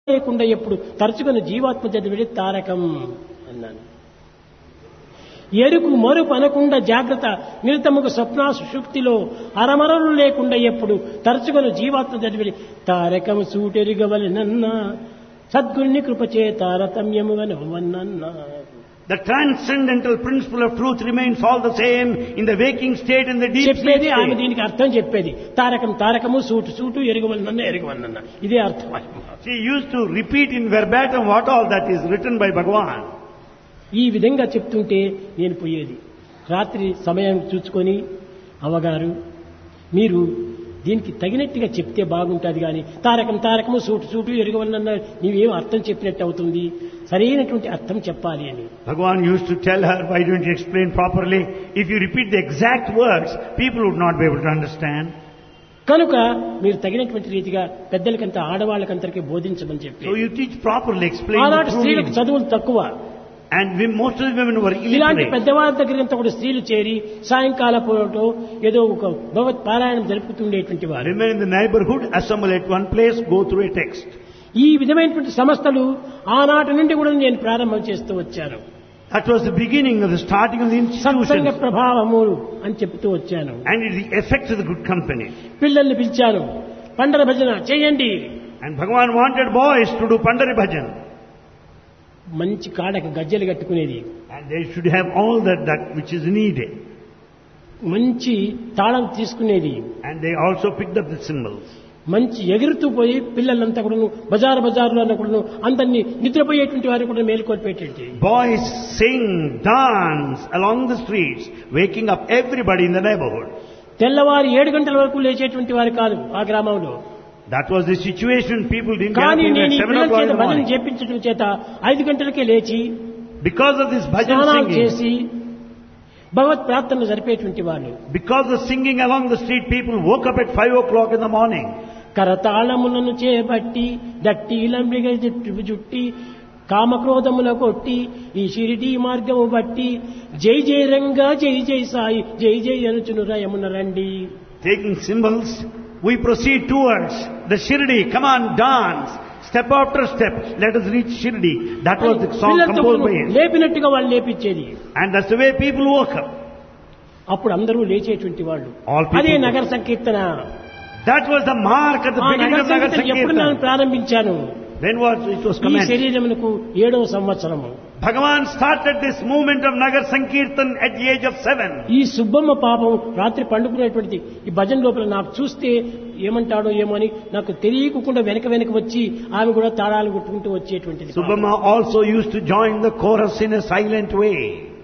లేకుండా ఎప్పుడు తరచుకొని జీవాత్మ చదివిడి తారకం అన్నాను ఎరుకు మరుపు అనకుండా జాగ్రత్త నిరతముకు స్వప్న సుషుప్తిలో అరమరలు లేకుండా ఎప్పుడు తరచుకొని జీవాత్మ చదివిడి తారకము సూటెరుగవలెనన్నా సద్గురుని కృపచే తారతమ్యము వనవన్నన్నా The transcendental principle of truth remains all the same in the waking state and the deep sleep చెప్పేది ఆమె state. దీనికి అర్థం చెప్పేది తారకం తారకము సూటు సూటు ఎరుగవలనన్న ఎరుగవలనన్న ఇదే అర్థం She used to repeat in verbatim what all that is written by Bhagavan. ఈ విధంగా చెప్తుంటే నేను పోయేది రాత్రి సమయం చూసుకొని అవ్వగారు మీరు దీనికి తగినట్టుగా చెప్తే బాగుంటుంది కానీ తారకం తారకము సూటు సూటు ఎరుగవలనన్న నీవేం అర్థం చెప్పినట్టు అవుతుంది సరైనటువంటి అర్థం చెప్పాలి అని Bhagavan used to tell her, why don't you explain properly? If you repeat the exact words, people would not be able to understand. కనుక మీరు తగినటువంటి రీతిగా పెద్దలకంతా ఆడవాళ్ళకంతరికి బోధించమని చెప్పి So you teach properly, explain the ఆనాటి true స్త్రీలకు meaning. చదువులు తక్కువ And we, most of the women were ఇలాంటి illiterate. పెద్దవాళ్ళ దగ్గరంతా కూడా స్త్రీలు చేరి సాయంకాల పూటో ఏదో ఒక భగవత్ పారాయణం జరుపుతుండేటువంటి వారు Women in the neighborhood assemble at one place, go through a text. ఈ విధమైనటువంటి సంస్థలు ఆనాటి నుండి కూడా నేను ప్రారంభం చేస్తూ వచ్చాను That was the beginning of the starting of the సత్సంగ institutions. ప్రభావము అని చెప్తూ వచ్చాను And it is the effect of the good company. పిల్లల్ని పిలిచాను పండర భజన చేయండి And Bhagavan wanted boys to do Pandari Bhajan. మంచి కాడకు గజ్జలు కట్టుకునేది And they should have all that, that which is needed. మంచి తాళం తీసుకునేది And they also picked up the cymbals. మంచి ఎగురుతూ పోయి పిల్లలంతా కూడా బజారు బజారులో అన్న కూడా అందరినీ నిద్రపోయేటువంటి వారు కూడా మేలుకొల్పేటువంటి Boys sing, dance along the streets, waking up everybody in the neighborhood. తెల్లవారి ఏడు గంటల వరకు లేచేటువంటి వారు కాదు ఆ గ్రామంలో That was the situation. People didn't get up కానీ even నేను at ఈ 7 పిల్లల o'clock in చేత the భజన morning. చేపించడం చేత ఐదు గంటలకే లేచి Because of this bhajan స్నానాలు singing, చేసి భగవత్ ప్రార్థనలు జరిపేటువంటి వాళ్ళు because of singing along the street, people woke up at 5 o'clock in the morning. కరతాళములను చేపట్టి దట్టీలంబిగ జుట్టు జుట్టి కామక్రోధముల కొట్టి ఈ షిరిడి మార్గము బట్టి జై జై రంగా జై జై సాయి జై జై అనుచును రయమున రండి Taking cymbals, we proceed towards the Shirdi. Come on, dance. Step after step, let us reach Shirdi. That was the song పిల్లలతో composed by him. లేపినట్టుగా వాళ్ళు లేపించేది And that's the way people woke up. అప్పుడు అందరూ లేచేటువంటి వాళ్ళు All people అదే do. నగర సంకీర్తన That was the mark at the ఆ beginning నగర of Nagar సంకీర్తన ఎప్పుడు నేను Sankirtan. ప్రారంభించాను When was it was ఈ commenced? శరీరమునకు ఏడవ సంవత్సరము Bhagavan started this movement of Nagar Sankirtan at the age of seven. ఈ సుబ్బమ్మ పాపం రాత్రి పండుకునేటువంటి ఈ భజన లోపల నాకు చూస్తే ఏమంటాడో ఏమో అని నాకు తెలియకుండా వెనక వెనక వచ్చి ఆమె కూడా తాళాలు కొట్టుకుంటూ వచ్చేటువంటిది పాపం. Subhamma also used to join the chorus in a silent way.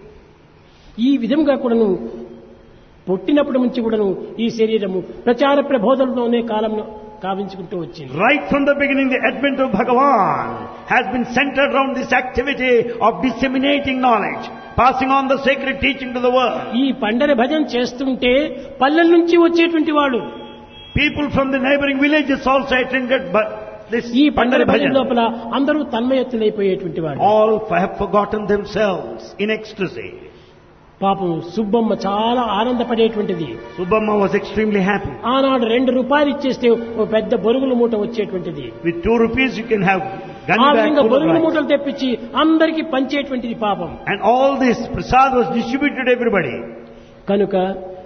ఈ విధంగా కూడాను పుట్టినప్పటి నుంచి కూడాను ఈ శరీరము ప్రచార ప్రబోధనలోనే కాలంలో కావించుకుంటూ వచ్చింది Right from the beginning, the advent of Bhagavan has been centered around this activity of disseminating knowledge, passing on the sacred teaching to the world. ఈ పండర భజన చేస్తుంటే పల్లెల నుంచి వచ్చేటువంటి వాడు People from the neighboring villages also attended but this ఈ పండర Pandari భజన Bhajan. లోపల అందరూ తన్మయత్తులైపోయేటువంటి వాడు All have forgotten themselves in ecstasy. పాపం సుబ్బమ్మ చాలా ఆనందపడేటువంటిది Subhamma was extremely happy. ఆనాడు రెండు రూపాయలు ఇచ్చేస్తే ఓ పెద్ద బొరుగుల మూట వచ్చేటువంటిది With two rupees you can have ఆ gunny bag విధంగా full of బొరుగుల rice. మూటలు తెప్పించి అందరికీ పంచేటువంటిది పాపం And all this prasad was distributed to everybody. కనుక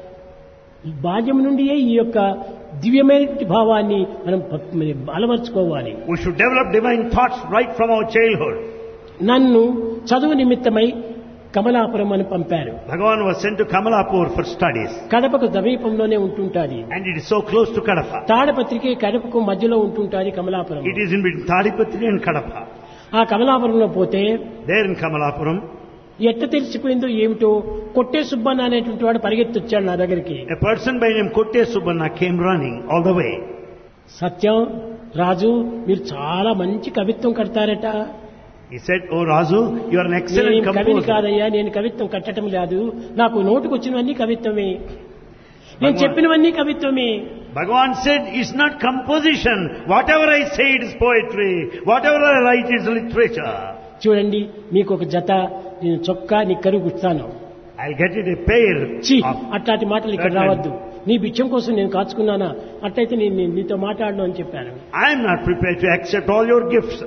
ఈ బాల్యం నుండియే ఈ యొక్క దివ్యమైనటువంటి భావాన్ని మనం ప- మరి అలవర్చుకోవాలి We should develop divine thoughts right from our childhood. నన్ను చదువు నిమిత్తమై కమలాపురం అని పంపారు Bhagavan was sent to Kamalapur for studies. కడపకు సమీపంలోనే ఉంటుంటాది And it is so close to Kadapa. తాడపత్రికి కడపకు మధ్యలో ఉంటుంటాది Kamalapuram It is in between Tadipatri and Kadapa. ఆ కమలాపురంలో పోతే There in Kamalapuram, ఎట్ట తెలిసిపోయిందో ఏమిటో కొట్టే సుబ్బన్న అనేటువంటి వాడు పరిగెత్తొచ్చాడు నా దగ్గరికి a person by name Kotte Subbanna came running all the way. సత్యం రాజు మీరు చాలా మంచి కవిత్వం కడతారట He said, Oh Razu, you are an excellent నేను కవిని composer. కాదయ్యా నేను కవిత్వం కట్టడం లేదు నాకు నోటుకు వచ్చినవన్నీ కవిత్వమే నేను చెప్పినవన్నీ కవిత్వమే Bhagavan said, it's not composition. Whatever I say, it is poetry. Whatever I write is literature. చూడండి మీకు ఒక జత నేను చొక్కా నీ కరువు ఇస్తాను I'll get it a pair ఛీ of అట్లాంటి మాటలు ఇక్కడ Certainly. రావద్దు నీ బిచ్చం కోసం నేను కాచుకున్నానా అట్లయితే నేను నేను నీతో మాట్లాడను అని చెప్పాను I am not prepared to accept all your gifts.